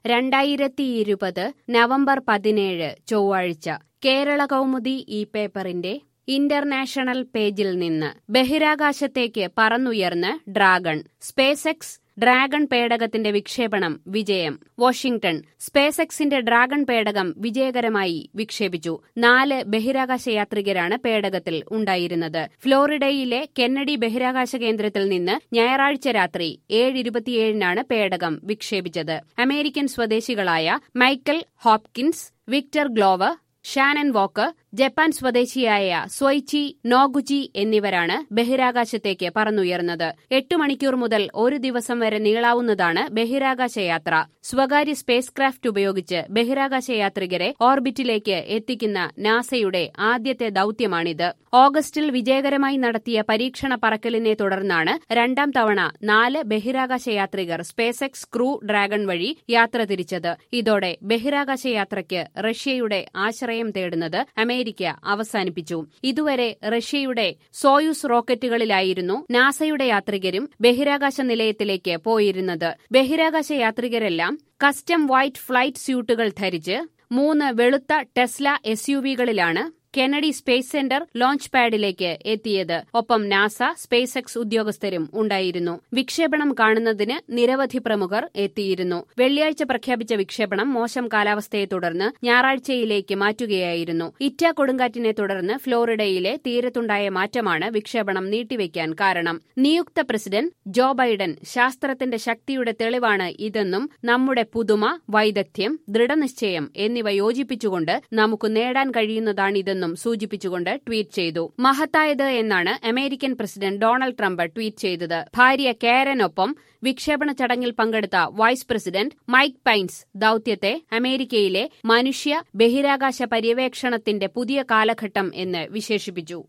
രണ്ടായിരത്തി ഇരുപത് നവംബർ പതിനേഴ് ചൊവ്വാഴ്ച കേരള കൗമുദി ഈ പേപ്പറിന്റെ ഇന്റർനാഷണൽ പേജിൽ നിന്ന് ബഹിരാകാശത്തേക്ക് പറന്നുയർന്ന് ഡ്രാഗൺ സ്പേസ് എക്സ് ഡ്രാഗൺ പേടകത്തിന്റെ വിക്ഷേപണം വിജയം വാഷിംഗ്ടൺ സ്പേസ് എക്സിന്റെ ഡ്രാഗൺ പേടകം വിജയകരമായി വിക്ഷേപിച്ചു നാല് ബഹിരാകാശ യാത്രികരാണ് പേടകത്തിൽ ഉണ്ടായിരുന്നത് ഫ്ലോറിഡയിലെ കെന്നഡി ബഹിരാകാശ കേന്ദ്രത്തിൽ നിന്ന് ഞായറാഴ്ച രാത്രി ഏഴ് ഇരുപത്തിയേഴിനാണ് പേടകം വിക്ഷേപിച്ചത് അമേരിക്കൻ സ്വദേശികളായ Michael Hopkins Victor Glover Shannon Walker Japan സ്വദേശിയായ സ്വൈച്ചി നോഗുചി എന്നിവരാണ് ബഹിരാകാശത്തേക്ക് പറന്നുയർന്നത് എട്ട് മണിക്കൂർ മുതൽ ഒരു ദിവസം വരെ നീളാവുന്നതാണ് ബഹിരാകാശ യാത്ര സ്വകാര്യ സ്പേസ് ക്രാഫ്റ്റ് ഉപയോഗിച്ച് ബഹിരാകാശ യാത്രികരെ ഓർബിറ്റിലേക്ക് എത്തിക്കുന്ന നാസയുടെ ആദ്യത്തെ ദൌത്യമാണിത് ഓഗസ്റ്റിൽ വിജയകരമായി നടത്തിയ പരീക്ഷണ പറക്കലിനെ തുടർന്നാണ് രണ്ടാം തവണ നാല് ബഹിരാകാശ യാത്രികർ സ്പേസ് എക്സ് ക്രൂ ഡ്രാഗൺ വഴി യാത്ര തിരിച്ചത് ഇതോടെ ബഹിരാകാശ യാത്രയ്ക്ക് റഷ്യയുടെ ആശ്രയം തേടുന്നത് അമേരിക്ക അവസാനിപ്പിച്ചു ഇതുവരെ റഷ്യയുടെ സോയുസ് റോക്കറ്റുകളിലായിരുന്നു നാസയുടെ യാത്രികരും ബഹിരാകാശ നിലയത്തിലേക്ക് പോയിരുന്നത് ബഹിരാകാശ യാത്രികരെല്ലാം കസ്റ്റം വൈറ്റ് ഫ്ലൈറ്റ് സ്യൂട്ടുകൾ ധരിച്ച് മൂന്ന് വെളുത്ത ടെസ്ല എസ്യുവികളിലാണ് കെനഡി സ്പേസ് സെന്റർ ലോഞ്ച് പാഡിലേക്ക് എത്തിയത് ഒപ്പം നാസ സ്പേസ് എക്സ് ഉദ്യോഗസ്ഥരും ഉണ്ടായിരുന്നു വിക്ഷേപണം കാണുന്നതിന് നിരവധി പ്രമുഖർ എത്തിയിരുന്നു വെള്ളിയാഴ്ച പ്രഖ്യാപിച്ച വിക്ഷേപണം മോശം കാലാവസ്ഥയെ തുടർന്ന് ഞായറാഴ്ചയിലേക്ക് മാറ്റുകയായിരുന്നു ഇറ്റ കൊടുങ്കാറ്റിനെ തുടർന്ന് ഫ്ലോറിഡയിലെ തീരത്തുണ്ടായ മാറ്റമാണ് വിക്ഷേപണം നീട്ടിവെക്കാൻ കാരണം നിയുക്ത പ്രസിഡന്റ് ജോ ബൈഡൻ ശാസ്ത്രത്തിന്റെ ശക്തിയുടെ തെളിവാണ് ഇതെന്നും നമ്മുടെ പുതുമ വൈദഗ്ധ്യം ദൃഢനിശ്ചയം എന്നിവ യോജിപ്പിച്ചുകൊണ്ട് നമുക്ക് നേടാൻ കഴിയുന്നതാണിതെന്നും എന്നും സൂചിപ്പിച്ചുകൊണ്ട് ട്വീറ്റ് ചെയ്തു മഹത്തായത് എന്നാണ് American president Donald Trump tweet ചെയ്തത് ഭാര്യ കേരനൊപ്പം വിക്ഷേപണ ചടങ്ങിൽ പങ്കെടുത്ത വൈസ് പ്രസിഡന്റ് മൈക്ക് പൈൻസ് ദൌത്യത്തെ അമേരിക്കയിലെ മനുഷ്യ ബഹിരാകാശ പര്യവേക്ഷണത്തിന്റെ പുതിയ കാലഘട്ടം എന്ന് വിശേഷിപ്പിച്ചു